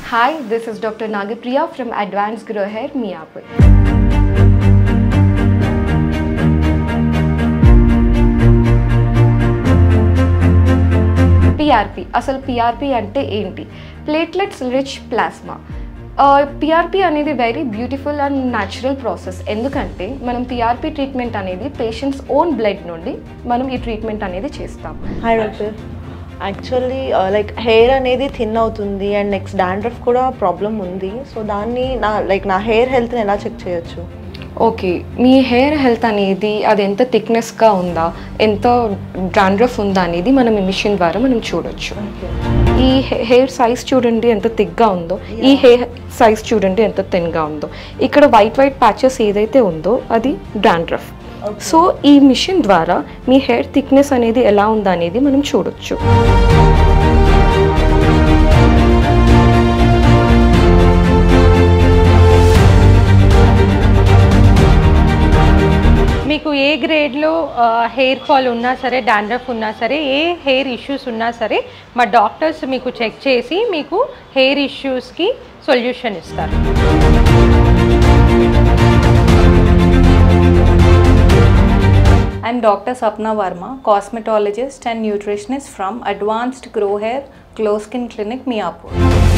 Hi, this is Dr. Nagapriya from Advanced Grow Hair, Miapur. PRP అసలు PRP అంటే ఏంటి platelets rich plasma PRP అనేది very beautiful and natural process ఎందుకంటే మనం PRP treatment అనేది patient's own blood నుండి మనం ఈ ట్రీట్మెంట్ అనేది చేస్తాం hi doctor actually like hair అనేది థిన్ అవుతుంది అండ్ నెక్స్ట్ డాండ్రఫ్ కూడా ప్రాబ్లం ఉంది సో దాన్ని నా లైక్ నా హెయిర్ హెల్త్ని ఎలా చెక్ చేయొచ్చు ఓకే మీ హెయిర్ హెల్త్ అనేది అది ఎంత థిక్నెస్గా ఉందా ఎంత డాండ్రఫ్ ఉందా అనేది మనం ఈ మిషన్ ద్వారా మనం చూడొచ్చు ఈ హెయిర్ సైజ్ చూడండి ఎంత థిక్గా ఉందో ఈ హెయిర్ సైజ్ చూడండి ఎంత థిన్గా ఉందో ఇక్కడ వైట్ వైట్ ప్యాచెస్ ఏదైతే ఉందో అది డాండ్రఫ్ సో ఈ మిషన్ ద్వారా మీ హెయిర్ థిక్నెస్ అనేది ఎలా ఉందా అనేది మనం చూడొచ్చు మీకు ఏ గ్రేడ్లో హెయిర్ ఫాల్ ఉన్నా సరే డాండ్రఫ్ ఉన్నా సరే ఏ హెయిర్ ఇష్యూస్ ఉన్నా సరే మా డాక్టర్స్ మీకు చెక్ చేసి మీకు హెయిర్ ఇష్యూస్కి సొల్యూషన్ ఇస్తారు I'm Dr. Sapna Varma, cosmetologist and nutritionist from Advanced Grow Hair Glow Skin Clinic, Miapur.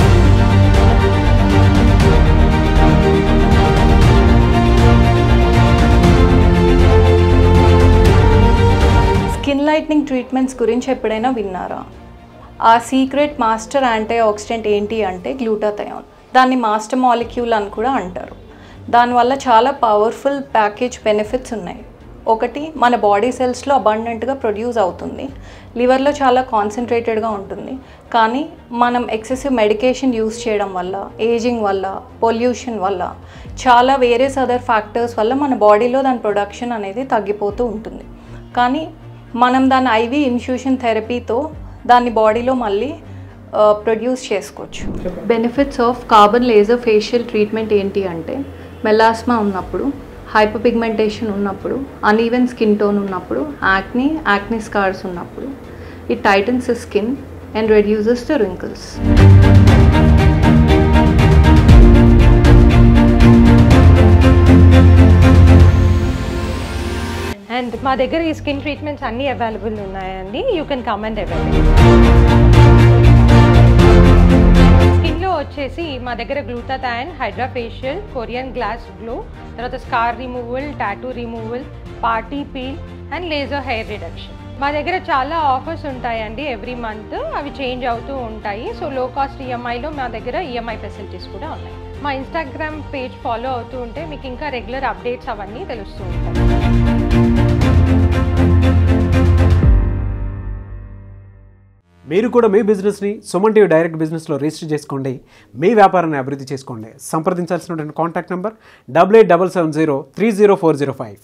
Skin lightening treatments గురించి ఎప్పుడైనా విన్నారా ఆ సీక్రెట్ మాస్టర్ యాంటీ ఆక్సిడెంట్ ఏంటి అంటే గ్లూటాథయాన్ దాన్ని మాస్టర్ మాలిక్యూల్ అని కూడా అంటారు దానివల్ల చాలా పవర్ఫుల్ ప్యాకేజ్ బెనిఫిట్స్ ఉన్నాయి ఒకటి మన బాడీ సెల్స్లో అబండెంట్గా ప్రొడ్యూస్ అవుతుంది లివర్లో చాలా కాన్సన్ట్రేటెడ్గా ఉంటుంది కానీ మనం ఎక్సెసివ్ మెడికేషన్ యూస్ చేయడం వల్ల ఏజింగ్ వల్ల పొల్యూషన్ వల్ల చాలా వేరియస్ అదర్ ఫ్యాక్టర్స్ వల్ల మన బాడీలో దాని ప్రొడక్షన్ అనేది తగ్గిపోతూ ఉంటుంది కానీ మనం దాని ఐవి ఇన్ఫ్యూషన్ థెరపీతో దాన్ని బాడీలో మళ్ళీ ప్రొడ్యూస్ చేసుకోవచ్చు benefits of carbon laser facial treatment ఏంటి అంటే మెలాస్మా ఉన్నప్పుడు హైపర్ పిగ్మెంటేషన్ ఉన్నప్పుడు అన్ఈవెన్ స్కిన్ టోన్ ఉన్నప్పుడు యాక్ని యాక్ని స్కార్స్ ఉన్నప్పుడు it tightens skin and reduces the wrinkles and మా దగ్గర ఈ స్కిన్ ట్రీట్మెంట్స్ అన్నీ అవైలబుల్ ఉన్నాయండి you can come and available స్కిన్లో వచ్చేసి మా దగ్గర glutathione hydra facial Korean glass glow తర్వాత scar removal tattoo removal party peel and laser hair reduction మా దగ్గర చాలా ఆఫర్స్ ఉంటాయండి ఎవ్రీ మంత్ అవి చేంజ్ అవుతూ ఉంటాయి సో లో కాస్ట్ ఈఎంఐలో మా దగ్గర ఈఎంఐ ఫెసిలిటీస్ కూడా ఉన్నాయి మా ఇన్స్టాగ్రామ్ పేజ్ ఫాలో అవుతూ ఉంటే మీకు ఇంకా రెగ్యులర్ అప్డేట్స్ అవన్నీ తెలుస్తూ ఉంటాయి మీరు కూడా మీ బిజినెస్ని సుమన్ టీవీ డైరెక్ట్ బిజినెస్లో రిజిస్టర్ చేసుకోండి మీ వ్యాపారాన్ని అభివృద్ధి చేసుకోండి సంప్రదించాల్సినటువంటి contact number double eight double seven zero three zero four zero five